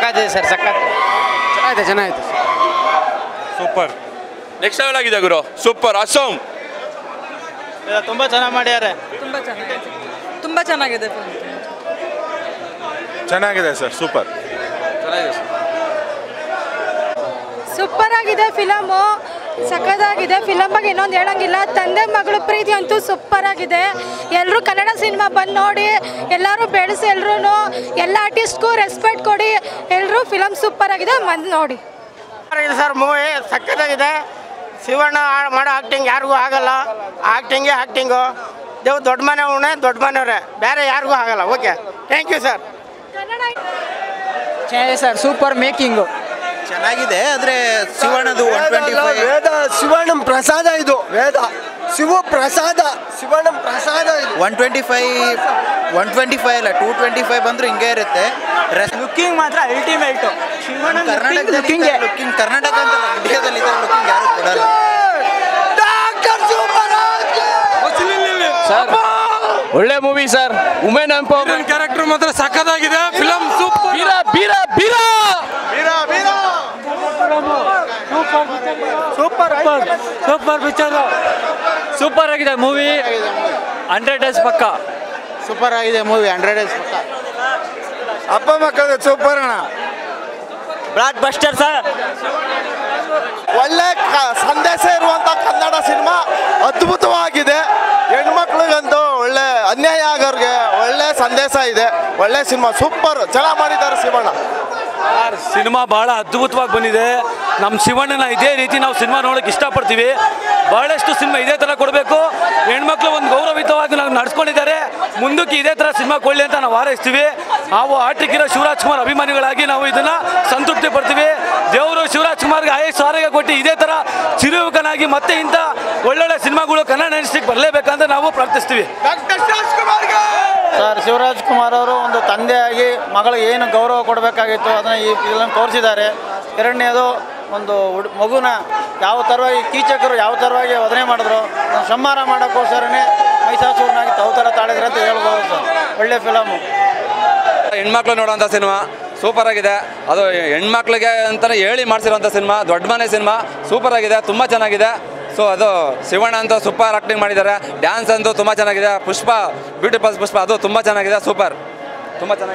ಸಕ್ಕತ್ತಿದೆ sir ಸಕ್ಕತ್ ಚೆನ್ನಾಗಿದೆ ಚೆನ್ನಾಗಿದೆ ಸೂಪರ್ ನೆಕ್ಸ್ಟ್ ಲೆವೆಲ್ ಆಗಿದೆ ಗುರು ಸೂಪರ್ ಅಸೋಮ್ ತುಂಬ ಚೆನ್ನಾಗಿ ಮಾಡ್ಯಾರೆ ತುಂಬ ಚೆನ್ನಾಗಿದೆ ತುಂಬ ಚೆನ್ನಾಗಿದೆ ಚೆನ್ನಾಗಿದೆ ಸರ್ ಸೂಪರ್ ಸೂಪರ್ ಆಗಿದೆ ಫಿಲಮು ಸಖತ್ತಾಗಿದೆ ಫಿಲಮ್ ಬಗ್ಗೆ ಇನ್ನೊಂದು ಹೇಳಂಗಿಲ್ಲ ತಂದೆ ಮಗಳು ಪ್ರೀತಿ ಅಂತೂ ಸೂಪರ್ ಆಗಿದೆ ಎಲ್ಲರೂ ಕನ್ನಡ ಸಿನಿಮಾ ಬಂದು ನೋಡಿ ಎಲ್ಲರೂ ಬೆಳೆಸಿ ಎಲ್ಲರೂ ಎಲ್ಲ ಆರ್ಟಿಸ್ಟ್ಗೂ ರೆಸ್ಪೆಕ್ಟ್ ಕೊಡಿ ಎಲ್ಲರೂ ಫಿಲಮ್ ಸೂಪರ್ ಆಗಿದೆ ಬಂದು ನೋಡಿ ಆಗಿದೆ ಸರ್ ಮೂವಿ ಸಕ್ಕತ್ತಾಗಿದೆ ಶಿವಣ್ಣ ಆ- ಮಾಡೋ ಆ್ಯಕ್ಟಿಂಗ್ ಯಾರಿಗೂ ಆಗಲ್ಲ ಆ್ಯಕ್ಟಿಂಗೇ ಆ್ಯಕ್ಟಿಂಗು ದೇವ್ ದೊಡ್ಡ ಮನೆ ಉಣೆ ದೊಡ್ಡ ಮನೆಯವ್ರೆ ಬೇರೆ ಯಾರಿಗೂ ಆಗಲ್ಲ okay thank you sir Kannada ಚೆನ್ನಾಗಿದೆ ಸರ್ ಸೂಪರ್ ಮೇಕಿಂಗು ಚೆನ್ನಾಗಿದೆ ಆದರೆ ಶಿವಣ್ಣದು ಒನ್ ಟ್ವೆಂಟಿ ಫೈವ್ ವೇದ ಶಿವಣ್ಣಂ ಪ್ರಸಾದ ಇದು ವೇದ ಶಿವ ಪ್ರಸಾದ ಶಿವಣ್ಣಂ ಪ್ರಸಾದ ಇದು one twenty five one twenty five ಅಲ್ಲ ಟೂ ಟ್ವೆಂಟಿ ಫೈವ್ ಬಂದರೂ ಹಿಂಗೆ ಇರುತ್ತೆ ಲುಕ್ಕಿಂಗ್ ಮಾತ್ರ ಅಲ್ಟಿಮೇಟು ಶಿವಣ್ಣ ಕರ್ನಾಟಕದಲ್ಲಿ ಲುಕ್ಕಿಂಗ್ ಕರ್ನಾಟಕ ಅಂತ ಇಂಡಿಯಾದಲ್ಲಿ ಈ ಥರ ಲುಕ್ಕಿಂಗ್ ಯಾರು ಕೊಡಲ್ಲ ಸರ್ ಒಳ್ಳೆ movie sir women empowerment character ಮಾತ್ರ ಸಖತ್ತಾಗಿದೆ ಫಿಲಮ್ ಸೂಪರ್ ಬೀರ ಬೀರ ಬೀರ ಸೂಪರ್ ಪಿಕ್ಚರ್ ಸೂಪರ್ ಆಗಿದೆ ಮೂವಿ ಹಂಡ್ರೆಡ್ ಡೇಸ್ ಪಕ್ಕ ಸೂಪರ್ ಆಗಿದೆ ಮೂವಿ ಹಂಡ್ರೆಡ್ ಡೇಸ್ ಅಪ್ಪ ಮಕ್ಕಳಿಗೆ ಸೂಪರ್ ಅಣ್ಣ ಬ್ಲಾಕ್ ಬಸ್ಟರ್ ಸರ್ ಒಳ್ಳೆ ಕ- ಸಂದೇಶ ಇರುವಂತ ಕನ್ನಡ ಸಿನಿಮಾ ಅದ್ಭುತವಾಗಿದೆ ಹೆಣ್ಮಕ್ಳಿಗಂತೂ ಒಳ್ಳೆ ಅನ್ಯಾಯ ಆಗೋರ್ಗೆ ಒಳ್ಳೆ ಸಂದೇಶ ಇದೆ ಒಳ್ಳೆ ಸಿನಿಮಾ ಸೂಪರ್ ಚೆನ್ನಾಗಿ ಮಾಡಿದ್ದಾರೆ ಶಿವಣ್ಣ ಸಿನಿಮಾ ಬಹಳ ಅದ್ಭುತವಾಗಿ ಬಂದಿದೆ ನಮ್ಮ ಶಿವಣ್ಣನ ಇದೇ ರೀತಿ ನಾವು ಸಿನಿಮಾ ನೋಡೋಕೆ ಇಷ್ಟಪಡ್ತೀವಿ ಬಹಳಷ್ಟು ಸಿನಿಮಾ ಇದೇ ಥರ ಕೊಡಬೇಕು ಹೆಣ್ಮಕ್ಳು ಒಂದು ಗೌರವಯುತವಾಗಿ ನಾವು ನಡ್ಸ್ಕೊಂಡಿದ್ದಾರೆ ಮುಂದಕ್ಕೆ ಇದೇ ಥರ ಸಿನಿಮಾ ಕೊಡಲಿ ಅಂತ ನಾವು ಹಾರೈಸ್ತೀವಿ ನಾವು ಆಟಿಕಿರೋ ಶಿವರಾಜ್ ಕುಮಾರ್ ಅಭಿಮಾನಿಗಳಾಗಿ ನಾವು ಇದನ್ನ ಸಂತೃಪ್ತಿ ಪಡ್ತೀವಿ ದೇವರು ಶಿವರಾಜ್ ಕುಮಾರ್ಗೆ ಆಯಸ್ಸು ಆರೋಗ್ಯ ಕೊಟ್ಟು ಇದೇ ಥರ ಚಿರುಯುವಕನಾಗಿ ಮತ್ತೆ ಇಂಥ ಒಳ್ಳೊಳ್ಳೆ ಸಿನಿಮಾಗಳು ಕನ್ನಡ ಇಂಡಸ್ಟ್ರಿಗೆ ಬರಲೇಬೇಕಂತ ನಾವು ಪ್ರಾರ್ಥಿಸ್ತೀವಿ ಸರ್ ಶಿವರಾಜ್ ಕುಮಾರ್ ಅವರು ಒಂದು ತಂದೆಯಾಗಿ ಮಗಳಿಗೆ ಏನು ಗೌರವ ಕೊಡಬೇಕಾಗಿತ್ತು ಅದನ್ನು ಈ ಫಿಲಮ್ ತೋರಿಸಿದ್ದಾರೆ ಎರಡನೇದು ಒಂದು ಹುಡ್ ಮಗುನ ಯಾವ ಥರವಾಗಿ ಕೀಚಕರು ಯಾವ ಥರವಾಗಿ ವಧನೆ ಮಾಡಿದ್ರು ಅದನ್ನ ಸಂಹಾರ ಮಾಡೋಕ್ಕೋಸ್ಕರನೇ ಮೈಸಾಸೂರನಾಗಿ ತವತರ ತಾಳಿದ್ರು ಅಂತ ಹೇಳ್ಬೋದು ಸರ್ ಒಳ್ಳೆ ಫಿಲಮು ಹೆಣ್ಮಕ್ಳು ನೋಡೋಂಥ ಸಿನಿಮಾ ಸೂಪರ್ ಆಗಿದೆ ಅದು ಹೆಣ್ಮಕ್ಳಿಗೆ ಅಂತಲೇ ಹೇಳಿ ಮಾಡಿಸಿರೋಂಥ ಸಿನಿಮಾ ದೊಡ್ಡ ಮನೆ ಸಿನಿಮಾ ಸೂಪರ್ ಆಗಿದೆ ತುಂಬ ಚೆನ್ನಾಗಿದೆ ಸೊ ಅದು ಶಿವಣ್ಣ ಅಂತೂ ಸೂಪರ್ ಆಕ್ಟಿಂಗ್ ಮಾಡಿದ್ದಾರೆ ಡ್ಯಾನ್ಸ್ ಅಂತೂ ತುಂಬ ಚೆನ್ನಾಗಿದೆ ಪುಷ್ಪ ಬ್ಯೂಟಿಫುಲ್ ಪುಷ್ಪ ಅದು ತುಂಬ ಚೆನ್ನಾಗಿದೆ ಸೂಪರ್ ತುಂಬ ಚೆನ್ನಾಗಿದೆ